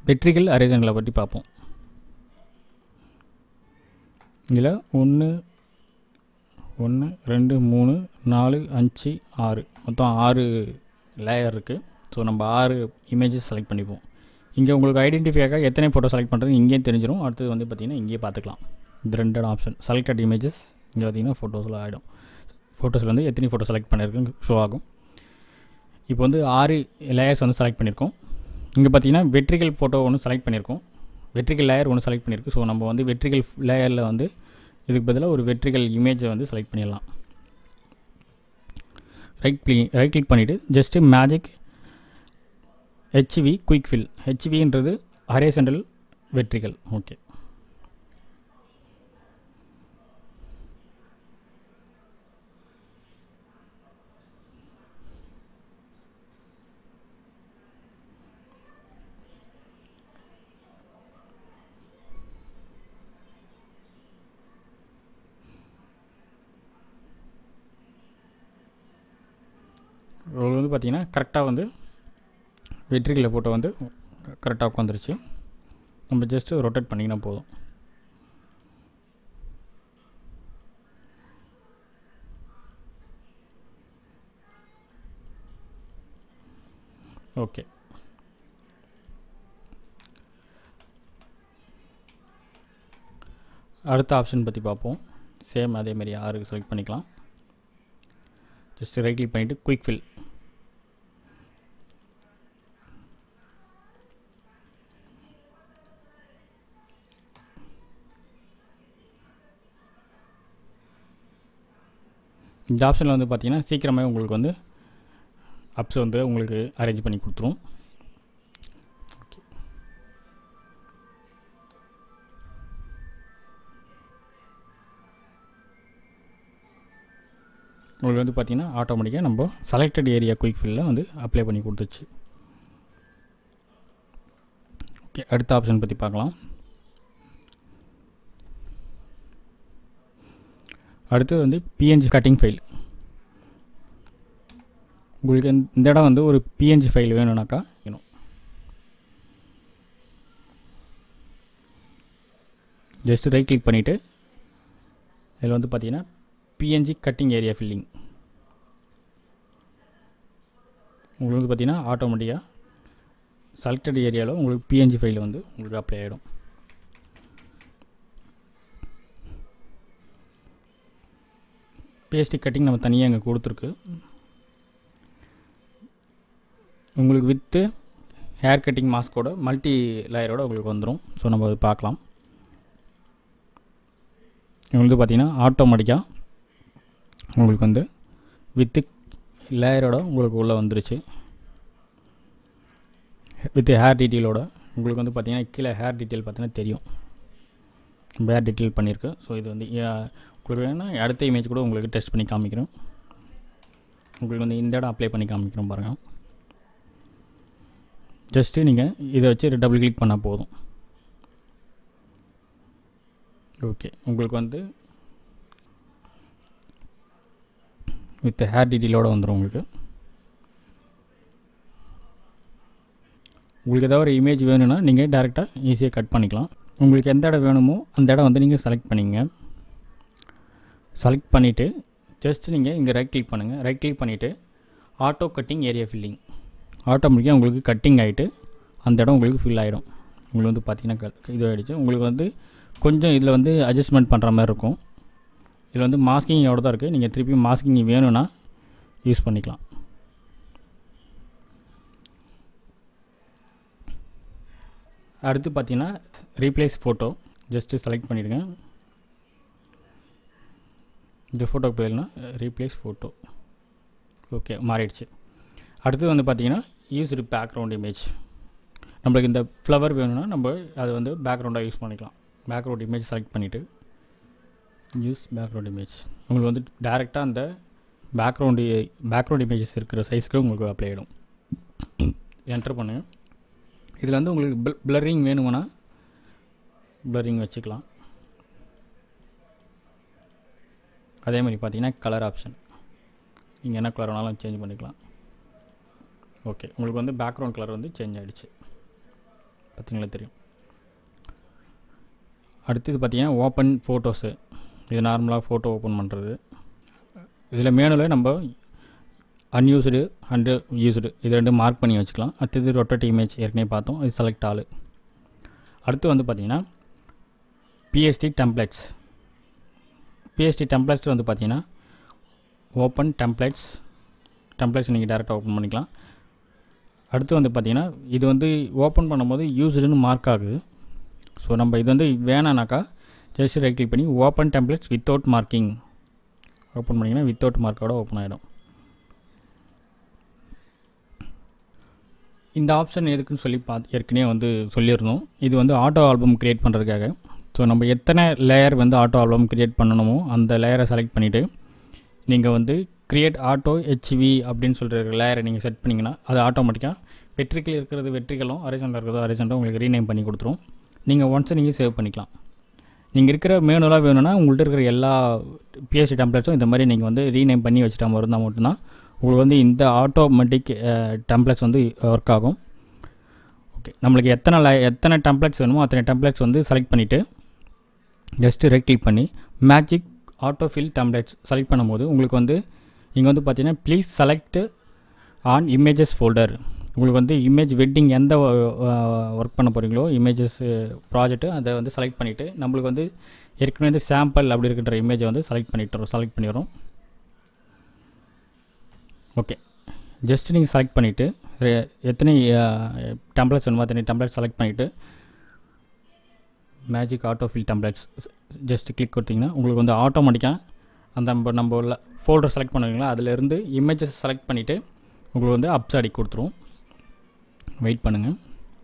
வெற்றிகள் அரேஞ்சங்களை பற்றி பார்ப்போம் இதில் ஒன்று ஒன்று ரெண்டு மூணு நாலு அஞ்சு ஆறு மொத்தம் ஆறு லேயர் இருக்குது ஸோ நம்ம ஆறு இமேஜஸ் செலக்ட் பண்ணிப்போம் இங்கே உங்களுக்கு ஐடென்டிஃபைக்காக எத்தனை ஃபோட்டோ செலக்ட் பண்ணுறது இங்கேயும் தெரிஞ்சிடும் அடுத்தது வந்து பார்த்திங்கன்னா இங்கேயே பார்த்துக்கலாம் இந்த ரெண்டு ஆப்ஷன் செலக்டட் இமேஜஸ் இங்கே பார்த்திங்கன்னா ஃபோட்டோஸில் ஆகிடும் ஃபோட்டோஸில் வந்து எத்தனை ஃபோட்டோ செலக்ட் பண்ணியிருக்குன்னு ஷோ ஆகும் இப்போ வந்து ஆறு லேயர்ஸ் வந்து செலக்ட் பண்ணியிருக்கோம் இங்கே பார்த்தீங்கன்னா வெற்றிகள் ஃபோட்டோ ஒன்று செலக்ட் பண்ணியிருக்கோம் வெற்றிகள் லேயர் ஒன்று செலக்ட் பண்ணியிருக்கு ஸோ நம்ம வந்து வெற்றிகள் லேயரில் வந்து இதுக்கு பதிலாக ஒரு வெற்றிகள் இமேஜை வந்து செலக்ட் பண்ணிடலாம் ரைட் க்ளி ரைட் கிளிக் பண்ணிவிட்டு ஜஸ்ட்டு மேஜிக் ஹெச்வி குயிக் ஃபில் ஹெச்வின்றது அரே சென்ட்ரல் வெற்றிகள் ஓகே உங்களுக்கு வந்து பார்த்திங்கன்னா கரெக்டாக வந்து வெற்றிகளை ஃபோட்டோ வந்து கரெக்டாக உட்காந்துருச்சு நம்ம ஜஸ்ட்டு ரொட்டேட் பண்ணிங்கன்னா போதும் ஓகே அடுத்த ஆப்ஷன் பற்றி பார்ப்போம் சேம் அதேமாரி ஆறு செலக்ட் பண்ணிக்கலாம் ஜஸ்ட் ரைட் கிளிக் பண்ணிவிட்டு குயிக் ஃபில் இந்த ஆப்ஷனில் வந்து பார்த்தீங்கன்னா சீக்கிரமே உங்களுக்கு வந்து அப்ஸ் வந்து உங்களுக்கு அரேஞ்ச் பண்ணி கொடுத்துரும் உங்களுக்கு வந்து பார்த்திங்கன்னா ஆட்டோமேட்டிக்காக நம்ம செலக்டட் ஏரியா குயிக் ஃபில்லில் வந்து அப்ளை பண்ணி கொடுத்துச்சு ஓகே அடுத்த ஆப்ஷன் பற்றி பார்க்கலாம் அடுத்தது வந்து பிஎன்ஜி கட்டிங் ஃபைல் உங்களுக்கு இந்த இடம் வந்து ஒரு பிஎன்ஜி ஃபைல் வேணும்னாக்கா வேணும் ஜஸ்ட் ரைட் கிளிக் பண்ணிவிட்டு இதில் வந்து பார்த்தீங்கன்னா பிஎன்ஜி கட்டிங் ஏரியா ஃபில்லிங் உங்களுக்கு வந்து பார்த்தீங்கன்னா ஆட்டோமேட்டிக்காக செலக்டட் ஏரியாவில் உங்களுக்கு பிஎன்ஜி ஃபைல் வந்து உங்களுக்கு அப்ளை ஆகிடும் பேஸ்டி கட்டிங் நம்ம தனியாக இங்கே கொடுத்துருக்கு உங்களுக்கு வித்து ஹேர் கட்டிங் மாஸ்கோட மல்டி லேயரோட உங்களுக்கு வந்துடும் ஸோ நம்ம அது பார்க்கலாம் உங்களுக்கு பார்த்தீங்கன்னா ஆட்டோமேட்டிக்காக உங்களுக்கு வந்து வித்து லேயரோட உங்களுக்கு உள்ளே வந்துருச்சு வித் ஹேர் டீட்டெயிலோட உங்களுக்கு வந்து பார்த்தீங்கன்னா கீழே ஹேர் டீட்டெயில் பார்த்தீங்கன்னா தெரியும் ஹேர் டீட்டெயில் பண்ணியிருக்கு ஸோ இது வந்து உங்களுக்கு வேணால் அடுத்த இமேஜ் கூட உங்களுக்கு டெஸ்ட் பண்ணி காமிக்கிறோம் உங்களுக்கு வந்து இந்த இடம் அப்ளை பண்ணி காமிக்கிறோம் பாருங்கள் ஜஸ்ட்டு நீங்கள் இதை வச்சு டபுள் கிளிக் பண்ணால் போதும் ஓகே உங்களுக்கு வந்து வித் ஹேர் டீட்டெயிலோடு வந்துடும் உங்களுக்கு உங்களுக்கு ஏதாவது ஒரு இமேஜ் வேணும்னா நீங்கள் டேரெக்டாக ஈஸியாக கட் பண்ணிக்கலாம் உங்களுக்கு எந்த இடம் வேணுமோ அந்த இடம் வந்து நீங்கள் செலக்ட் பண்ணிங்க செலக்ட் பண்ணிவிட்டு ஜஸ்ட் நீங்கள் இங்கே ரைட் கிளிக் பண்ணுங்கள் ரைட் கிளிக் பண்ணிவிட்டு ஆட்டோ கட்டிங் ஏரியா ஃபில்லிங் ஆட்டோமேட்டிக்காக உங்களுக்கு கட்டிங் ஆகிட்டு அந்த இடம் உங்களுக்கு ஃபில் ஆகிடும் உங்களுக்கு வந்து பார்த்தீங்கன்னா இது ஆகிடுச்சு உங்களுக்கு வந்து கொஞ்சம் இதில் வந்து அட்ஜஸ்ட்மெண்ட் பண்ணுற மாதிரி இருக்கும் இதில் வந்து மாஸ்கிங்கோட தான் இருக்குது நீங்கள் திருப்பி மாஸ்கிங் வேணும்னா யூஸ் பண்ணிக்கலாம் அடுத்து பார்த்தீங்கன்னா ரீப்ளேஸ் ஃபோட்டோ ஜஸ்ட்டு செலக்ட் பண்ணிவிடுங்க இந்த ஃபோட்டோக்கு பதில்னா ரீப்ளேஸ் ஃபோட்டோ ஓகே மாறிடுச்சு அடுத்து வந்து பார்த்தீங்கன்னா யூஸ்டு பேக்ரவுண்ட் இமேஜ் நம்மளுக்கு இந்த ஃப்ளவர் வேணும்னா நம்ம அதை வந்து பேக்ரவுண்டாக யூஸ் பண்ணிக்கலாம் பேக்ரவுண்ட் இமேஜ் செலக்ட் பண்ணிவிட்டு யூஸ் பேக்ரவுண்ட் இமேஜ் உங்களுக்கு வந்து டேரெக்டாக அந்த பேக்ரவுண்டு பேக்ரவுண்ட் இமேஜஸ் இருக்கிற சைஸ்க்கு உங்களுக்கு அப்ளை ஆகிடும் என்டர் பண்ணுங்கள் இதில் வந்து உங்களுக்கு பிள் பிளரிங் வேணுமானா பிளரிங் வச்சுக்கலாம் அதே மாதிரி பார்த்தீங்கன்னா கலர் ஆப்ஷன் நீங்கள் என்ன கலர் வேணாலும் சேஞ்ச் பண்ணிக்கலாம் ஓகே உங்களுக்கு வந்து பேக்ரவுண்ட் கலர் வந்து சேஞ்ச் ஆகிடுச்சு பார்த்தீங்களா தெரியும் அடுத்தது பார்த்தீங்கன்னா ஓப்பன் ஃபோட்டோஸு இது நார்மலாக ஃபோட்டோ ஓப்பன் பண்ணுறது இதில் மேனுல நம்ம அன்யூஸ்டு அண்டு யூஸ்டு இது ரெண்டும் மார்க் பண்ணி வச்சுக்கலாம் அடுத்தது ரொட்டேட் இமேஜ் ஏற்கனவே பார்த்தோம் இது செலக்ட் ஆள் அடுத்து வந்து பார்த்திங்கன்னா பிஎஸ்டி டெம்ப்ளேட்ஸ் பிஎஸ்டி டெம்ப்ளேட்ஸ் வந்து பார்த்திங்கன்னா ஓப்பன் டெம்ப்ளேட்ஸ் டெம்ப்ளேட்ஸ் நீங்கள் டேரெக்டாக ஓப்பன் பண்ணிக்கலாம் அடுத்து வந்து பார்த்திங்கன்னா இது வந்து ஓப்பன் பண்ணும்போது யூஸ்டுன்னு மார்க் ஆகுது ஸோ நம்ம இது வந்து வேணானாக்கா ஜஸ்ட் ரைட் கிளிக் பண்ணி open templates without marking open பண்ணிங்கன்னா வித்தவுட் மார்க்கோட ஓப்பன் ஆகிடும் இந்த ஆப்ஷன் எதுக்குன்னு சொல்லி பார்த்து ஏற்கனவே வந்து சொல்லியிருந்தோம் இது வந்து ஆட்டோ ஆல்பம் க்ரியேட் பண்ணுறதுக்காக ஸோ நம்ம எத்தனை லேயர் வந்து ஆட்டோ ஆல்பம் க்ரியேட் பண்ணணுமோ அந்த லேயரை செலக்ட் பண்ணிவிட்டு நீங்கள் வந்து க்ரியேட் ஆட்டோ ஹெச்வி அப்படின்னு சொல்கிற லேயரை நீங்கள் செட் பண்ணிங்கன்னா அது ஆட்டோமேட்டிக்காக வெற்றிகள் இருக்கிறது வெற்றிகளும் அரைசண்டாக இருக்கிறதோ அரைசண்டாக உங்களுக்கு ரீநேம் பண்ணி கொடுத்துரும் நீங்கள் ஒன்ஸ் நீங்கள் சேவ் பண்ணிக்கலாம் நீங்கள் இருக்கிற மேனுவலாக வேணும்னா உங்கள்கிட்ட இருக்கிற எல்லா பிஎஸ்சி டெம்ப்ளேட்ஸும் இந்த மாதிரி நீங்கள் வந்து ரீநேம் பண்ணி வச்சுட்டா இருந்தால் மட்டும்தான் உங்களுக்கு வந்து இந்த ஆட்டோமேட்டிக் டெம்ப்ளேட்ஸ் வந்து ஒர்க் ஆகும் ஓகே நம்மளுக்கு எத்தனை லை எத்தனை டெம்ப்ளேட்ஸ் வேணுமோ அத்தனை டெம்ப்ளேட்ஸ் வந்து செலக்ட் பண்ணிவிட்டு ஜஸ்ட்டு ரைட் கிளிக் பண்ணி மேஜிக் ஆட்டோஃபில் டெம்ப்ளேட்ஸ் செலக்ட் பண்ணும்போது உங்களுக்கு வந்து இங்கே வந்து பார்த்தீங்கன்னா please select on images folder உங்களுக்கு வந்து இமேஜ் வெட்டிங் எந்த ஒர்க் பண்ண போகிறீங்களோ இமேஜஸ் ப்ராஜெக்ட்டு அதை வந்து செலக்ட் பண்ணிவிட்டு நம்மளுக்கு வந்து ஏற்கனவே வந்து சாம்பிள் அப்படி இருக்கின்ற இமேஜை வந்து செலக்ட் பண்ணிட்டுறோம் செலக்ட் பண்ணிடுறோம் ஓகே ஜஸ்ட் நீங்கள் செலக்ட் பண்ணிவிட்டு எத்தனை டெம்ப்ளேட்ஸ் வேணுமோ அத்தனை டெம்ப்ளேட்ஸ் செலக்ட் பண்ணிவிட்டு magic autofill templates just click கொடுத்தீங்கன்னா உங்களுக்கு வந்து ஆட்டோமேட்டிக்காக அந்த நம்ம நம்ம உள்ள ஃபோல்டர் செலக்ட் பண்ணுவீங்களா அதிலேருந்து இமேஜஸ் செலக்ட் பண்ணிவிட்டு உங்களுக்கு வந்து அப்ஸ் அடி கொடுத்துரும் வெயிட் பண்ணுங்கள்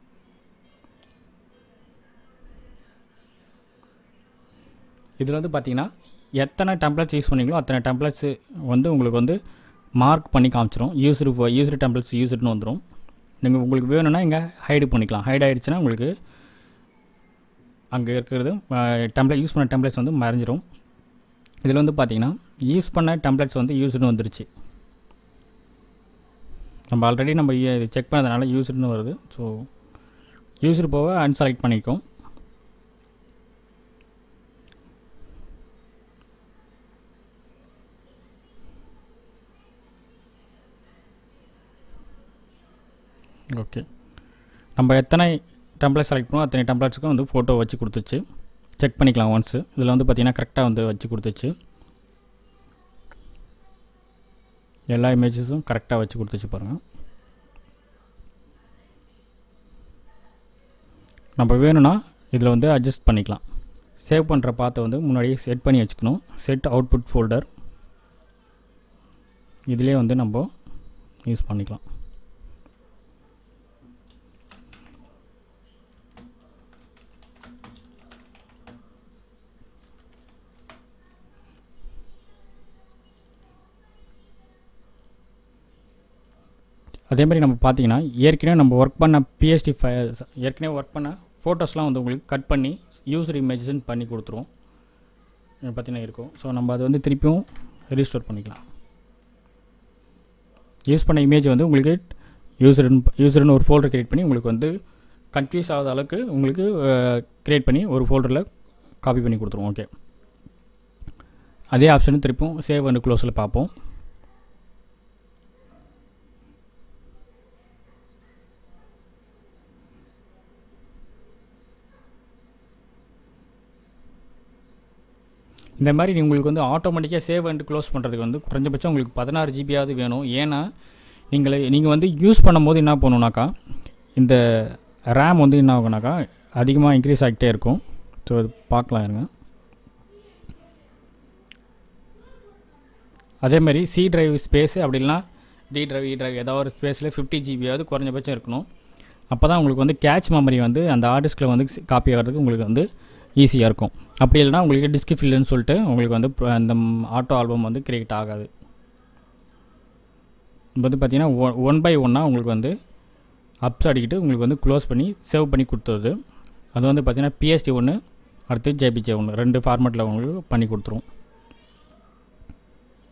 இதில் வந்து பார்த்தீங்கன்னா எத்தனை டெம்ப்ளேட்ஸ் யூஸ் பண்ணீங்களோ அத்தனை டெம்ப்ளேட்ஸு வந்து உங்களுக்கு வந்து மார்க் பண்ணி காமிச்சிரும் யூஸ்ரு யூஸ்ரு டெம்ப்ளேட்ஸ் யூஸ்டுன்னு வந்துடும் நீங்கள் உங்களுக்கு வேணும்னா இங்கே ஹைடு பண்ணிக்கலாம் ஹைட் ஆகிடுச்சுன்னா உங்களுக்கு அங்கே இருக்கிறது டெம்ப்ளேட் யூஸ் பண்ண டெம்ப்ளேட்ஸ் வந்து மறைஞ்சிரும் இதில் வந்து பார்த்தீங்கன்னா யூஸ் பண்ண டெம்ப்ளேட்ஸ் வந்து யூஸ்டுன்னு வந்துருச்சு நம்ம ஆல்ரெடி நம்ம செக் பண்ணதுனால யூஸ்டுன்னு வருது ஸோ யூஸ்டு போக அன்செலக்ட் பண்ணிக்கோம் ஓகே நம்ம எத்தனை டெம்ப்ளேட் செலக்ட் பண்ணுவோம் அத்தனை டெம்ப்ளேட்ஸுக்கும் வந்து ஃபோட்டோ வச்சு கொடுத்துச்சு செக் பண்ணிக்கலாம் ஒன்ஸு இதில் வந்து பார்த்திங்கன்னா கரெக்டாக வந்து வச்சு கொடுத்துச்சு எல்லா இமேஜஸும் கரெக்டாக வச்சு கொடுத்துச்சு பாருங்கள் நம்ம வேணும்னா இதில் வந்து அட்ஜஸ்ட் பண்ணிக்கலாம் சேவ் பண்ணுற பாத்தை வந்து முன்னாடியே செட் பண்ணி வச்சுக்கணும் செட் அவுட்புட் ஃபோல்டர் இதிலே வந்து நம்ம யூஸ் பண்ணிக்கலாம் அதே மாதிரி நம்ம பார்த்தீங்கன்னா ஏற்கனவே நம்ம ஒர்க் பண்ண பிஎஸ்டி ஃபை ஏற்கனவே ஒர்க் பண்ண ஃபோட்டோஸ்லாம் வந்து உங்களுக்கு கட் பண்ணி யூசர் இமேஜஸ்ன்னு பண்ணி கொடுத்துருவோம் பார்த்தீங்கன்னா இருக்கும் ஸோ நம்ம அதை வந்து திருப்பியும் ரீஸ்டோர் பண்ணிக்கலாம் யூஸ் பண்ண இமேஜ் வந்து உங்களுக்கு யூசர்னு யூசர்னு ஒரு ஃபோல்டர் க்ரியேட் பண்ணி உங்களுக்கு வந்து கன்ஃபியூஸ் ஆகாத அளவுக்கு உங்களுக்கு க்ரியேட் பண்ணி ஒரு ஃபோல்டரில் காப்பி பண்ணி கொடுத்துருவோம் ஓகே அதே ஆப்ஷனும் திருப்பியும் சேவ் அண்ட் க்ளோஸில் பார்ப்போம் இந்த மாதிரி உங்களுக்கு வந்து ஆட்டோமேட்டிக்காக சேவ் அண்ட் க்ளோஸ் பண்ணுறதுக்கு வந்து குறைஞ்சபட்சம் உங்களுக்கு பதினாறு ஜிபியாவது வேணும் ஏன்னா நீங்கள் நீங்கள் வந்து யூஸ் பண்ணும்போது என்ன பண்ணுனாக்கா இந்த ரேம் வந்து என்ன ஆகுனாக்கா அதிகமாக இன்க்ரீஸ் ஆகிட்டே இருக்கும் ஸோ அது பார்க்கலாம் இருங்க அதேமாதிரி சி டிரைவ் ஸ்பேஸு அப்படி இல்லைனா டி டிரைவ் இ டிரைவ் ஏதாவது ஒரு ஸ்பேஸில் ஃபிஃப்டி ஜிபியாவது குறைஞ்சபட்சம் இருக்கணும் அப்போ தான் உங்களுக்கு வந்து கேட்ச் மெமரி வந்து அந்த ஹார்டிஸ்கில் வந்து காப்பி ஆகிறதுக்கு உங்களுக்கு வந்து ஈஸியாக இருக்கும் அப்படி இல்லைனா உங்களுக்கு டிஸ்க் ஃபில்லுன்னு சொல்லிட்டு உங்களுக்கு வந்து அந்த ஆட்டோ ஆல்பம் வந்து கிரியேட் ஆகாது வந்து பார்த்திங்கன்னா ஒன் ஒன் பை ஒன்னாக உங்களுக்கு வந்து அப்ஸ் அடிக்கிட்டு உங்களுக்கு வந்து க்ளோஸ் பண்ணி சேவ் பண்ணி கொடுத்துருது அது வந்து பார்த்திங்கன்னா பிஎஸ்டி ஒன்று அடுத்து ஜேபிஜே ஒன்று ரெண்டு ஃபார்மேட்டில் உங்களுக்கு பண்ணி கொடுத்துரும்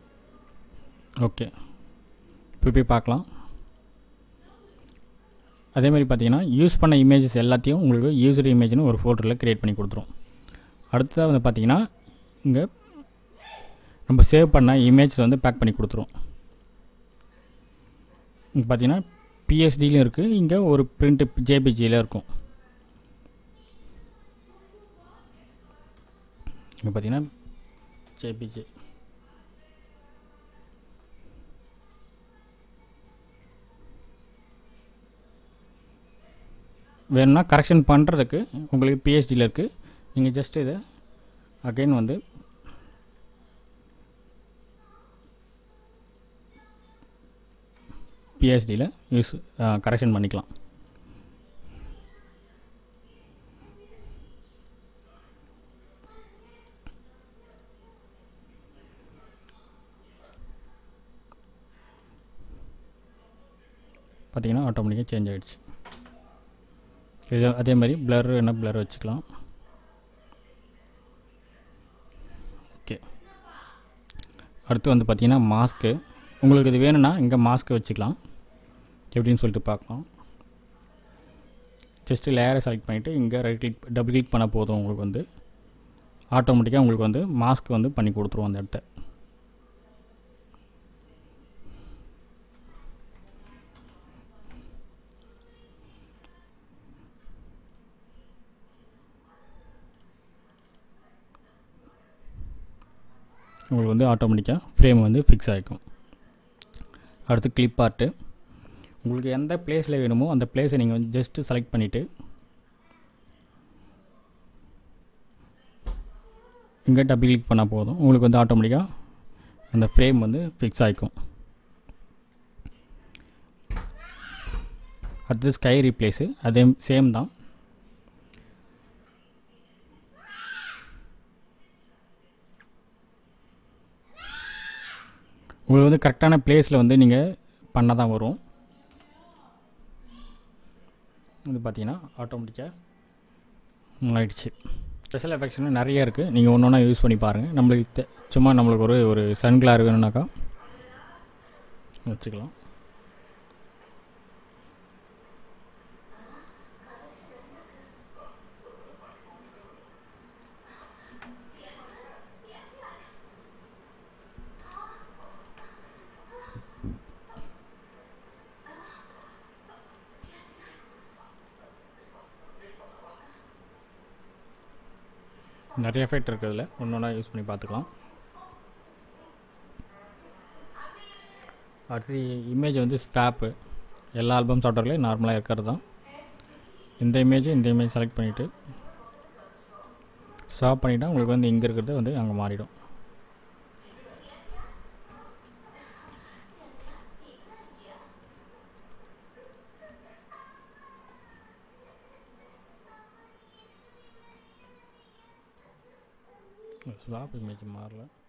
ஓகே இப்போ போய் பார்க்கலாம் அதே மாதிரி பார்த்தீங்கன்னா யூஸ் பண்ண இமேஜஸ் எல்லாத்தையும் உங்களுக்கு யூசர் இமேஜ்னு ஒரு ஃபோல்டரில் க்ரியேட் பண்ணி கொடுத்துரும் அடுத்ததாக வந்து பார்த்தீங்கன்னா இங்கே நம்ம சேவ் பண்ண இமேஜ் வந்து பேக் பண்ணி கொடுத்துரும் இங்கே பார்த்தீங்கன்னா பிஎஸ்டிலையும் இருக்குது இங்கே ஒரு பிரிண்ட் ஜேபிஜியில் இருக்கும் இங்கே பார்த்தீங்கன்னா ஜேபிஜி வேணும்னா கரெக்ஷன் பண்ணுறதுக்கு உங்களுக்கு பிஎஸ்டியில் இருக்குது நீங்கள் ஜஸ்ட் இதை அகைன் வந்து பிஎஸ்டியில் யூஸ் கரெக்ஷன் பண்ணிக்கலாம் பார்த்தீங்கன்னா ஆட்டோமேட்டிக்காக சேஞ்ச் ஆகிடுச்சு இது அதே மாதிரி பிளர் என்ன பிளர் வச்சுக்கலாம் ஓகே அடுத்து வந்து பார்த்திங்கன்னா மாஸ்க்கு உங்களுக்கு இது வேணும்னா இங்கே மாஸ்க்கு வச்சுக்கலாம் எப்படின்னு சொல்லிட்டு பார்க்கலாம் ஜஸ்ட்டு லேயரை செலக்ட் பண்ணிவிட்டு இங்கே ரைட் கிளிக் டபுள் கிளிக் பண்ண போதும் உங்களுக்கு வந்து ஆட்டோமேட்டிக்காக உங்களுக்கு வந்து மாஸ்க் வந்து பண்ணி கொடுத்துருவோம் அந்த இடத்த உங்களுக்கு வந்து ஆட்டோமேட்டிக்காக ஃப்ரேம் வந்து ஃபிக்ஸ் ஆகிக்கும் அடுத்து கிளிப் ஆர்ட்டு உங்களுக்கு எந்த பிளேஸில் வேணுமோ அந்த பிளேஸை நீங்கள் வந்து ஜஸ்ட்டு செலக்ட் பண்ணிவிட்டு இங்கே டபுள் கிளிக் பண்ணால் போதும் உங்களுக்கு வந்து ஆட்டோமேட்டிக்காக அந்த ஃப்ரேம் வந்து ஃபிக்ஸ் ஆகிக்கும் அடுத்து ஸ்கை ரீப்ளேஸு அதே சேம் தான் உங்களுக்கு வந்து கரெக்டான பிளேஸில் வந்து நீங்கள் பண்ண தான் வரும் இது பார்த்தீங்கன்னா ஆட்டோமேட்டிக்காக ஆயிடுச்சு ஸ்பெஷல் எஃபெக்ஷன் நிறைய இருக்குது நீங்கள் ஒன்று ஒன்றா யூஸ் பண்ணி பாருங்கள் நம்மளுக்கு தெ- சும்மா நம்மளுக்கு ஒரு ஒரு சன் கிளார் வேணும்னாக்கா வச்சுக்கலாம் நிறைய எஃபெக்ட் இருக்குதுல ஒன்று ஒன்றா யூஸ் பண்ணி பார்த்துக்கலாம் அடுத்து இமேஜ் வந்து ஸ்டாப்பு எல்லா ஆல்பம் சாஃப்ட்வேர்லேயும் நார்மலாக இருக்கிறது தான் இந்த இமேஜ் இந்த இமேஜ் செலக்ட் பண்ணிவிட்டு ஸ்டாப் பண்ணிட்டா உங்களுக்கு வந்து இங்கே இருக்கிறது வந்து அங்கே மாறிடும் ஸ்வாப் இமேஜ் மாறல